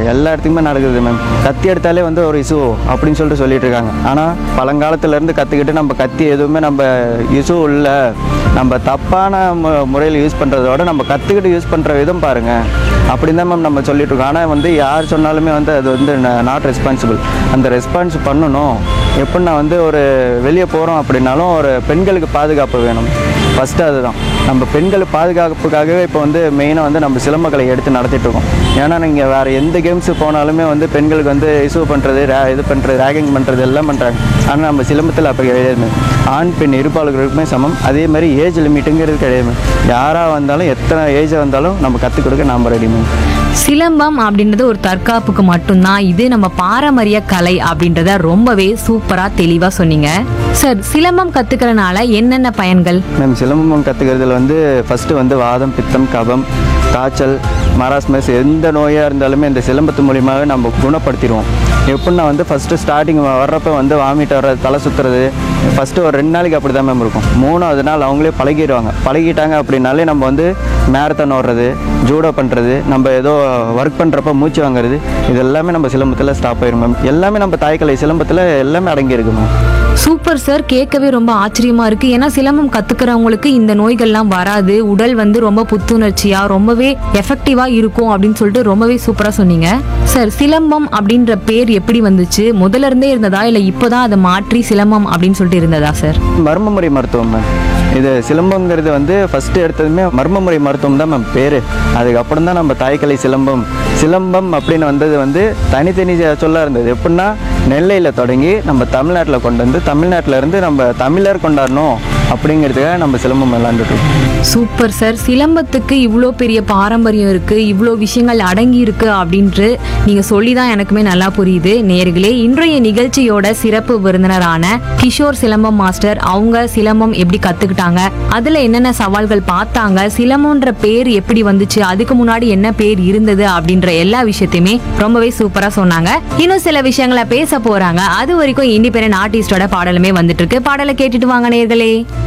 எல்லா இடத்துக்குமே நடக்குது மேம் கத்தி எடுத்தாலே வந்து ஒரு இசு அப்படின்னு சொல்லிட்டு சொல்லிட்டு இருக்காங்க ஆனால் பழங்காலத்துலேருந்து கற்றுக்கிட்டு நம்ம கத்தி எதுவுமே நம்ம இசு இல்லை நம்ம தப்பான மு- முறையில் யூஸ் பண்ணுறதோட நம்ம கற்றுக்கிட்டு யூஸ் பண்ணுற விதம் பாருங்கள் அப்படி தான் மேம் நம்ம சொல்லிட்டு இருக்கோம் ஆனால் வந்து யார் சொன்னாலுமே வந்து அது வந்து நாட் ரெஸ்பான்சிபிள் அந்த ரெஸ்பான்ஸ் பண்ணணும் எப்படின்னா வந்து ஒரு வெளியே போகிறோம் அப்படின்னாலும் ஒரு பெண்களுக்கு பாதுகாப்பு வேணும் ஃபஸ்ட்டு அதுதான் நம்ம பெண்கள் பாதுகாப்புக்காகவே இப்போ வந்து மெயினாக வந்து நம்ம சிலம்பக்கலை எடுத்து நடத்திட்டு இருக்கோம் ஏன்னா நீங்கள் வேறு எந்த கேம்ஸு போனாலுமே வந்து பெண்களுக்கு வந்து இஷ்யூ பண்ணுறது இது பண்ணுறது ரேகிங் பண்ணுறது எல்லாம் பண்ணுறாங்க ஆனால் நம்ம சிலம்பத்தில் அப்போ கிடையாது ஆண் பெண் இருப்பாளர்களுக்குமே சமம் அதே மாதிரி ஏஜ் லிமிட்டுங்கிறது கிடையாது யாராக வந்தாலும் எத்தனை ஏஜ் வந்தாலும் நம்ம கற்றுக் கொடுக்க நாம் ரெடி மேம் சிலம்பம் அப்படின்றது ஒரு தற்காப்புக்கு மட்டும்தான் இது நம்ம பாரம்பரிய கலை அப்படின்றத ரொம்பவே சூப்பரா தெளிவா சொன்னீங்க சார் சிலம்பம் கத்துக்கிறனால என்னென்ன பயன்கள் மேம் சிலம்பம் கற்றுக்கிறதுல வந்து ஃபஸ்ட்டு வந்து வாதம் பித்தம் கபம் காய்ச்சல் மராஸ்மஸ் எந்த நோயாக இருந்தாலுமே இந்த சிலம்பத்து மூலியமாகவே நம்ம குணப்படுத்திடுவோம் எப்படின்னா வந்து ஃபஸ்ட்டு ஸ்டார்டிங் வர்றப்ப வந்து வாமிட் வர்றது தலை சுற்றுறது ஃபஸ்ட்டு ஒரு ரெண்டு நாளைக்கு அப்படி தான் மேம் இருக்கும் மூணாவது நாள் அவங்களே பழகிடுவாங்க பழகிட்டாங்க அப்படின்னாலே நம்ம வந்து மேரத்தான் ஓடுறது ஜூடோ பண்ணுறது நம்ம ஏதோ ஒர்க் பண்ணுறப்ப மூச்சு வாங்குறது இது எல்லாமே நம்ம சிலம்பத்தில் ஸ்டாப் ஆயிரும் மேம் எல்லாமே நம்ம தாய்க்கலை சிலம்பத்தில் எல்லாமே அடங்கியிருக்கு மேம் சூப்பர் சார் கேட்கவே ரொம்ப ஆச்சரியமா இருக்கு ஏன்னா சிலம்பம் கத்துக்கிறவங்களுக்கு இந்த நோய்கள்லாம் வராது உடல் வந்து ரொம்ப புத்துணர்ச்சியா ரொம்பவே எஃபெக்டிவா இருக்கும் அப்படின்னு சொல்லிட்டு ரொம்பவே சூப்பரா சொன்னீங்க சார் சிலம்பம் அப்படின்ற பேர் எப்படி வந்துச்சு முதல்ல இருந்தே இருந்ததா இல்ல இப்போதான் அதை மாற்றி சிலம்பம் அப்படின்னு சொல்லிட்டு இருந்ததா சார் மர்மமுறை மருத்துவம் மேம் இது சிலம்பங்கிறது வந்து ஃபஸ்ட்டு எடுத்ததுமே மர்மமுறை மருத்துவம் தான் மேம் பேர் அதுக்கப்புறம் தான் நம்ம தாய்க்கலை சிலம்பம் சிலம்பம் அப்படின்னு வந்தது வந்து தனித்தனி சொல்ல இருந்தது எப்படின்னா நெல்லையில் தொடங்கி நம்ம தமிழ்நாட்டில் கொண்டு வந்து தமிழ்நாட்டில் இருந்து நம்ம தமிழர் கொண்டாடணும் அப்படிங்கிறதுக்காக நம்ம சிலம்பம் விளாண்டுட்டு இருக்கோம் சூப்பர் சார் சிலம்பத்துக்கு இவ்வளோ பெரிய பாரம்பரியம் இருக்கு இவ்வளோ விஷயங்கள் அடங்கி இருக்கு அப்படின்ட்டு நீங்க சொல்லி தான் எனக்குமே நல்லா புரியுது நேர்களே இன்றைய நிகழ்ச்சியோட சிறப்பு விருந்தினரான கிஷோர் சிலம்பம் மாஸ்டர் அவங்க சிலம்பம் எப்படி கத்துக்கிட்டாங்க அதுல என்னென்ன சவால்கள் பார்த்தாங்க சிலம்பம்ன்ற பேர் எப்படி வந்துச்சு அதுக்கு முன்னாடி என்ன பேர் இருந்தது அப்படின்ற எல்லா விஷயத்தையுமே ரொம்பவே சூப்பரா சொன்னாங்க இன்னும் சில விஷயங்களை பேச போறாங்க அது வரைக்கும் இண்டிபெண்டன்ட் ஆர்டிஸ்டோட பாடலுமே வந்துட்டு இருக்கு பாடலை கேட்டுட்டு வாங்க நேர்களே